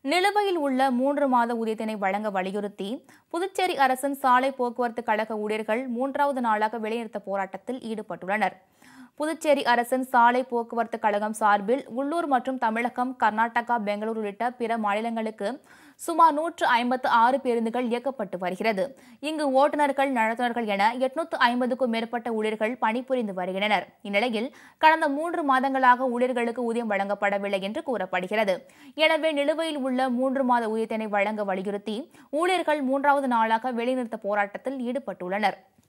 நிலுவையில் உள்ள மூன்று மாத ஊதியத்தினை வழங்க வலியுறுத்தி புதுச்சேரி அரசின் சாலை போக்குவரத்து கழக ஊழியர்கள் மூன்றாவது நாளாக வேலைநிறுத்த போராட்டத்தில் ஈடுபட்டுள்ளனர் புதுச்சேரி அரசின் சாலை போக்குவரத்து கழகம் சார்பில் உள்ளூர் மற்றும் தமிழகம் கர்நாடகா பெங்களூரு உள்ளிட்ட பிற மாநிலங்களுக்கு சுமார் நூற்று ஐம்பத்து ஆறு பேருந்துகள் இயக்கப்பட்டு வருகிறது இங்கு ஓட்டுநர்கள் நடத்துனர்கள் என எட்நூத்து ஐம்பதுக்கும் மேற்பட்ட ஊழியர்கள் பணிபுரிந்து வருகின்றனர் இந்நிலையில் கடந்த மூன்று மாதங்களாக ஊழியர்களுக்கு ஊதியம் வழங்கப்படவில்லை என்று கூறப்படுகிறது எனவே நிலுவையில் உள்ள மூன்று மாத ஊதியத்தினை வழங்க வலியுறுத்தி ஊழியர்கள் மூன்றாவது நாளாக வேலைநிறுத்த போராட்டத்தில் ஈடுபட்டுள்ளனர்